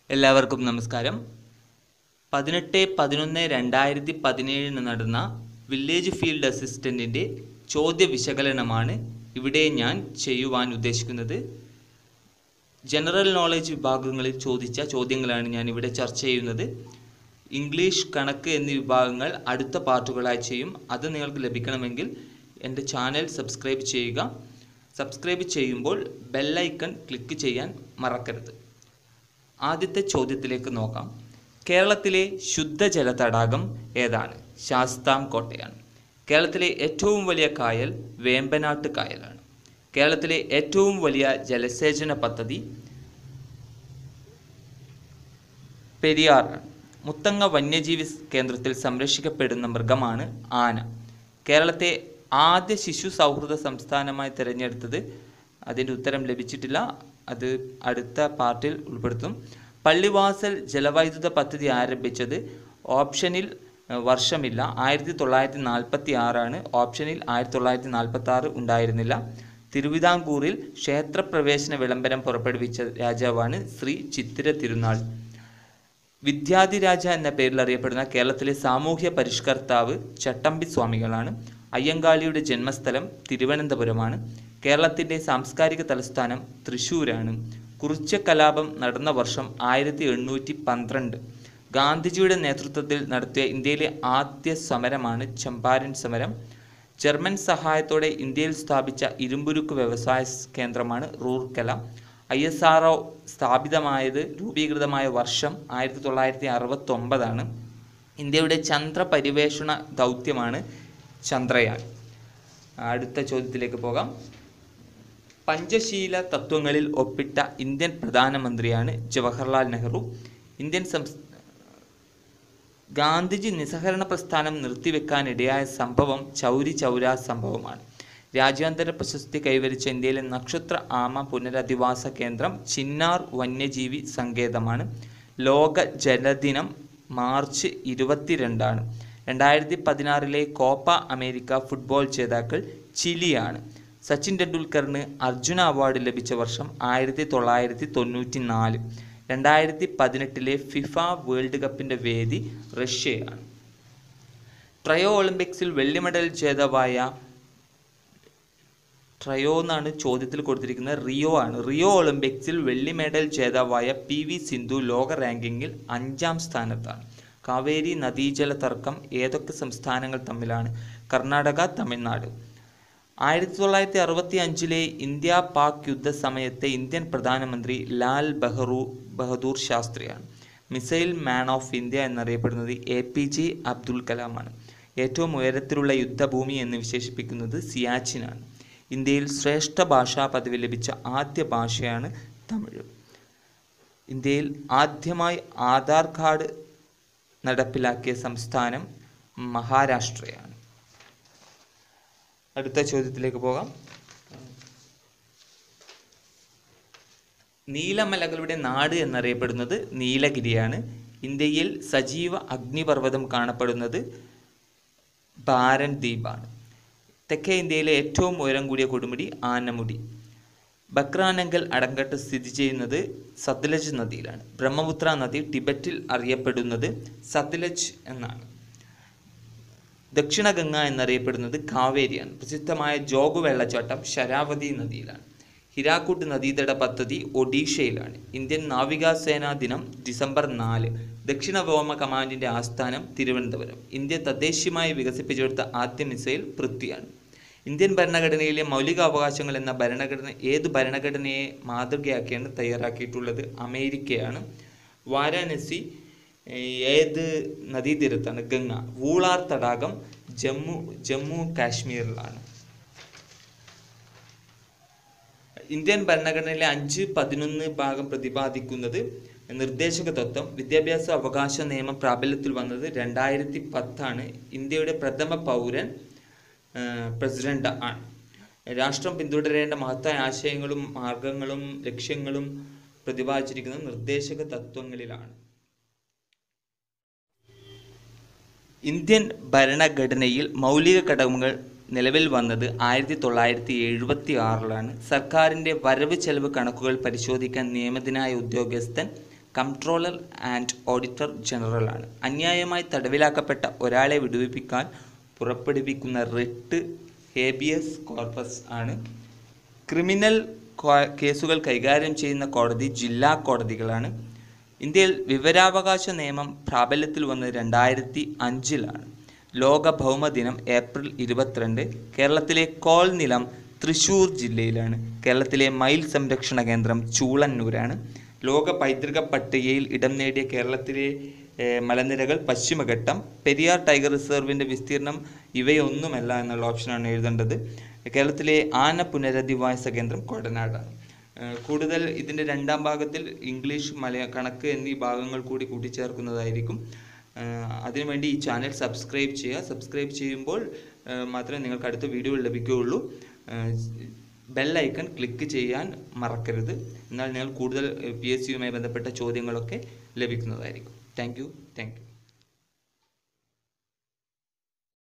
എല്ലാവർക്കും നമസ്കാരം പതിനെട്ട് പതിനൊന്ന് രണ്ടായിരത്തി പതിനേഴിന് നടന്ന വില്ലേജ് ഫീൽഡ് അസിസ്റ്റൻറ്റിൻ്റെ ചോദ്യ വിശകലനമാണ് ഇവിടെ ഞാൻ ചെയ്യുവാൻ ഉദ്ദേശിക്കുന്നത് ജനറൽ നോളജ് വിഭാഗങ്ങളിൽ ചോദിച്ച ചോദ്യങ്ങളാണ് ഞാൻ ഇവിടെ ചർച്ച ചെയ്യുന്നത് ഇംഗ്ലീഷ് കണക്ക് എന്നീ വിഭാഗങ്ങൾ അടുത്ത പാർട്ടുകളായി ചെയ്യും അത് നിങ്ങൾക്ക് ലഭിക്കണമെങ്കിൽ എൻ്റെ ചാനൽ സബ്സ്ക്രൈബ് ചെയ്യുക സബ്സ്ക്രൈബ് ചെയ്യുമ്പോൾ ബെല്ലൈക്കൺ ക്ലിക്ക് ചെയ്യാൻ മറക്കരുത് ആദ്യത്തെ ചോദ്യത്തിലേക്ക് നോക്കാം കേരളത്തിലെ ശുദ്ധജല തടാകം ഏതാണ് ശാസ്താം കോട്ടയാണ് കേരളത്തിലെ ഏറ്റവും വലിയ കായൽ വേമ്പനാട്ട് കായലാണ് കേരളത്തിലെ ഏറ്റവും വലിയ ജലസേചന പദ്ധതി പെരിയാറാണ് മുത്തങ്ങ വന്യജീവി കേന്ദ്രത്തിൽ സംരക്ഷിക്കപ്പെടുന്ന മൃഗമാണ് ആന കേരളത്തെ ആദ്യ ശിശു സൗഹൃദ സംസ്ഥാനമായി തിരഞ്ഞെടുത്തത് അതിൻ്റെ ഉത്തരം ലഭിച്ചിട്ടില്ല അത് അടുത്ത പാർട്ടിൽ ഉൾപ്പെടുത്തും പള്ളിവാസൽ ജലവൈദ്യുത പദ്ധതി ആരംഭിച്ചത് ഓപ്ഷനിൽ ഏഹ്, വർഷമില്ല ആയിരത്തി തൊള്ളായിരത്തി നാൽപ്പത്തി ആറാണ് ഓപ്ഷനിൽ ആയിരത്തി തൊള്ളായിരത്തി നാൽപ്പത്തി ആറ് ഉണ്ടായിരുന്നില്ല തിരുവിതാംകൂറിൽ ക്ഷേത്രപ്രവേശന വിളംബരം പുറപ്പെടുവിച്ച രാജാവാണ് ശ്രീ ചിത്തിര തിരുനാൾ വിദ്യാധിരാജ എന്ന പേരിൽ അറിയപ്പെടുന്ന കേരളത്തിലെ സാമൂഹ്യ പരിഷ്കർത്താവ് ചട്ടമ്പി സ്വാമികളാണ് അയ്യങ്കാളിയുടെ ജന്മസ്ഥലം തിരുവനന്തപുരമാണ് കേരളത്തിൻ്റെ സാംസ്കാരിക തലസ്ഥാനം തൃശ്ശൂരാണ് കുറിച്യ കലാപം നടന്ന വർഷം ആയിരത്തി എണ്ണൂറ്റി പന്ത്രണ്ട് ഗാന്ധിജിയുടെ നേതൃത്വത്തിൽ നടത്തിയ ഇന്ത്യയിലെ ആദ്യ സമരമാണ് ചമ്പാരൻ സമരം ജർമ്മൻ സഹായത്തോടെ ഇന്ത്യയിൽ സ്ഥാപിച്ച ഇരുമ്പുരുക്ക് വ്യവസായ സ് കേന്ദ്രമാണ് Rourkela I S R O സ്ഥാപിതമായത് രൂപീകൃതമായ വർഷം ആയിരത്തി തൊള്ളായിരത്തി അറുപത്തി ഒമ്പതാണ് ഇന്ത്യയുടെ ചന്ദ്ര പരിവേഷണ ദൗത്യമാണ് ചന്ദ്രയാൻ അടുത്ത ചോദ്യത്തിലേക്ക് പോകാം പഞ്ചശീല തത്വങ്ങളിൽ ഒപ്പിട്ട ഇന്ത്യൻ പ്രധാനമന്ത്രിയാണ് ജവഹർലാൽ നെഹ്റു ഇന്ത്യൻ സംസ് ഗാന്ധിജി നിസ്സഹകരണ പ്രസ്ഥാനം നിർത്തിവെക്കാനിടയായ സംഭവം ചൗരി ചൗര സംഭവമാണ് രാജ്യാന്തര പ്രശസ്തി കൈവരിച്ച ഇന്ത്യയിലെ നക്ഷത്ര ആമ പുനരധിവാസ കേന്ദ്രം ചിന്നാർ വന്യജീവി സങ്കേതമാണ് ലോക ജലദിനം മാർച്ച് ഇരുപത്തിരണ്ടാണ് രണ്ടായിരത്തി പതിനാറിലെ കോപ്പ അമേരിക്ക ഫുട്ബോൾ ജേതാക്കൾ ചിലിയാണ് സച്ചിൻ ടെണ്ടുൽക്കറിന് അർജുന അവാർഡ് ലഭിച്ച വർഷം ആയിരത്തി തൊള്ളായിരത്തി തൊണ്ണൂറ്റി നാല് രണ്ടായിരത്തി പതിനെട്ടിലെ ഫിഫ വേൾഡ് കപ്പിൻ്റെ വേദി റഷ്യയാണ് ട്രയോ ഒളിമ്പിക്സിൽ വെള്ളി മെഡൽ ജേതാവായ ട്രയോ എന്നാണ് ചോദ്യത്തിൽ കൊടുത്തിരിക്കുന്നത് റിയോ ആണ് റിയോ ഒളിമ്പിക്സിൽ വെള്ളി മെഡൽ ജേതാവായ പി വി സിന്ധു ലോക റാങ്കിങ്ങിൽ അഞ്ചാം സ്ഥാനത്താണ് കാവേരി നദീജല തർക്കം ഏതൊക്കെ സംസ്ഥാനങ്ങൾ തമ്മിലാണ് കർണാടക തമിഴ്നാട് ആയിരത്തി തൊള്ളായിരത്തി അറുപത്തി അഞ്ചിലെ ഇന്ത്യ പാക് യുദ്ധ സമയത്തെ ഇന്ത്യൻ പ്രധാനമന്ത്രി ലാൽ ബഹറു ബഹദൂർ ശാസ്ത്രിയാണ് മിസൈൽ മാൻ ഓഫ് ഇന്ത്യ എന്നറിയപ്പെടുന്നത് എ പി ജെ അബ്ദുൽ കലാമാണ് ഏറ്റവും ഉയരത്തിലുള്ള യുദ്ധഭൂമി എന്ന് വിശേഷിപ്പിക്കുന്നത് സിയാച്ചിനാണ് ഇന്ത്യയിൽ ശ്രേഷ്ഠ ഭാഷാ പദവി ലഭിച്ച ആദ്യ ഭാഷയാണ് തമിഴ് ഇന്ത്യയിൽ ആദ്യമായി ആധാർ കാർഡ് നടപ്പിലാക്കിയ സംസ്ഥാനം മഹാരാഷ്ട്രയാണ് അടുത്ത ചോദ്യത്തിലേക്ക് പോകാം നീലമലകളുടെ നാട് എന്നറിയപ്പെടുന്നത് നീലഗിരിയാണ് ഇന്ത്യയിൽ സജീവ അഗ്നിപർവ്വതം കാണപ്പെടുന്നത് ബാരൻ ദ്വീപാണ് തെക്കേ ഇന്ത്യയിലെ ഏറ്റവും ഉയരം കൂടിയ കൊടുമുടി ആനമുടി ബക്രാനങ്കൽ അടങ്കട്ട് സ്ഥിതി ചെയ്യുന്നത് സത്ലജ് നദിയിലാണ് ബ്രഹ്മപുത്ര നദി ടിബറ്റിൽ അറിയപ്പെടുന്നത് സത്ലജ് എന്നാണ് ദക്ഷിണ ഗംഗ എന്നറിയപ്പെടുന്നത് കാവേരിയാണ് പ്രസിദ്ധമായ ജോഗ് വെള്ളച്ചാട്ടം ശരാവതി നദിയിലാണ് ഹിരാക്കുട്ട് നദീതട പദ്ധതി ഒഡീഷയിലാണ് ഇന്ത്യൻ നാവികാസേനാ ദിനം ഡിസംബർ നാല് ദക്ഷിണ വ്യോമ കമാൻഡിന്റെ ആസ്ഥാനം തിരുവനന്തപുരം ഇന്ത്യ തദ്ദേശീയമായി വികസിപ്പിച്ചെടുത്ത ആദ്യ മിസൈൽ പൃഥ്വിയാണ് ഇന്ത്യൻ ഭരണഘടനയിലെ മൗലിക അവകാശങ്ങൾ എന്ന ഭരണഘടന ഏത് ഭരണഘടനയെ മാതൃകയാക്കിയാണ് തയ്യാറാക്കിയിട്ടുള്ളത് അമേരിക്കയാണ് വാരാണസി ഏഹ്, ഏത് നദീതീരത്താണ് ഗംഗ വൂളാർ തടാകം ജമ്മു ജമ്മു കാശ്മീരിലാണ് ഇന്ത്യൻ ഭരണഘടനയിലെ അഞ്ച് പതിനൊന്ന് ഭാഗം പ്രതിപാദിക്കുന്നത് നിർദ്ദേശക തത്വം വിദ്യാഭ്യാസ അവകാശ നിയമം പ്രാബല്യത്തിൽ വന്നത് രണ്ടായിരത്തി പത്താണ് ഇന്ത്യയുടെ പ്രഥമ പൗരൻ പ്രസിഡന്റ് ആണ് രാഷ്ട്രം പിന്തുടരേണ്ട മഹത്തായ ആശയങ്ങളും മാർഗങ്ങളും ലക്ഷ്യങ്ങളും പ്രതിപാദിച്ചിരിക്കുന്നത് നിർദ്ദേശക തത്വങ്ങളിലാണ് ഇന്ത്യൻ ഭരണഘടനയിൽ മൗലിക ഘടകങ്ങൾ നിലവിൽ വന്നത് ആയിരത്തി തൊള്ളായിരത്തി എഴുപത്തി ആറിലാണ് സർക്കാരിൻ്റെ വരവ് ചെലവ് കണക്കുകൾ പരിശോധിക്കാൻ നിയമിതനായ ഉദ്യോഗസ്ഥൻ കംട്രോളർ ആൻഡ് ഓഡിറ്റർ ജനറലാണ് അന്യായമായി തടവിലാക്കപ്പെട്ട ഒരാളെ വിടുവിപ്പിക്കാൻ പുറപ്പെടുവിക്കുന്ന റിട്ട് ഹേബിയസ് കോർപ്പസ് ആണ് ക്രിമിനൽ കോ- കേസുകൾ കൈകാര്യം ചെയ്യുന്ന കോടതി ജില്ലാ കോടതികളാണ് ഇന്ത്യയിൽ വിവരാവകാശ നിയമം പ്രാബല്യത്തിൽ വന്നത് രണ്ടായിരത്തി അഞ്ചിലാണ് ലോക ഭൗമദിനം ഏപ്രിൽ ഇരുപത്തിരണ്ട് കേരളത്തിലെ കോൾ നിലം തൃശ്ശൂർ ജില്ലയിലാണ് കേരളത്തിലെ മയിൽ സംരക്ഷണ കേന്ദ്രം ചൂളന്നൂരാണ് ലോക പൈതൃക പട്ടികയിൽ ഇടം നേടിയ കേരളത്തിലെ ഏഹ്, മലനിരകൾ പശ്ചിമഘട്ടം പെരിയാർ ടൈഗർ റിസർവിൻ്റെ വിസ്തീർണം ഇവയൊന്നുമല്ല എന്നുള്ള ഓപ്ഷനാണ് എഴുതേണ്ടത് കേരളത്തിലെ ആന പുനരധിവാസ കേന്ദ്രം കൊടനാടാണ് ഏഹ്, കൂടുതൽ ഇതിൻ്റെ രണ്ടാം ഭാഗത്തിൽ ഇംഗ്ലീഷ് മലയ കണക്ക് എന്നീ ഭാഗങ്ങൾ കൂടി കൂട്ടിച്ചേർക്കുന്നതായിരിക്കും ഏഹ്, അതിനുവേണ്ടി ഈ ചാനൽ സബ്സ്ക്രൈബ് ചെയ്യുക സബ്സ്ക്രൈബ് ചെയ്യുമ്പോൾ ഏഹ്, മാത്രമേ നിങ്ങൾക്ക് അടുത്ത വീഡിയോ ലഭിക്കുകയുള്ളൂ ബെൽ ഐക്കൺ ക്ലിക്ക് ചെയ്യാൻ മറക്കരുത് എന്നാൽ നിങ്ങൾ കൂടുതൽ പി എസ് സിയുമായി ബന്ധപ്പെട്ട ചോദ്യങ്ങളൊക്കെ ലഭിക്കുന്നതായിരിക്കും താങ്ക് യു താങ്ക് യു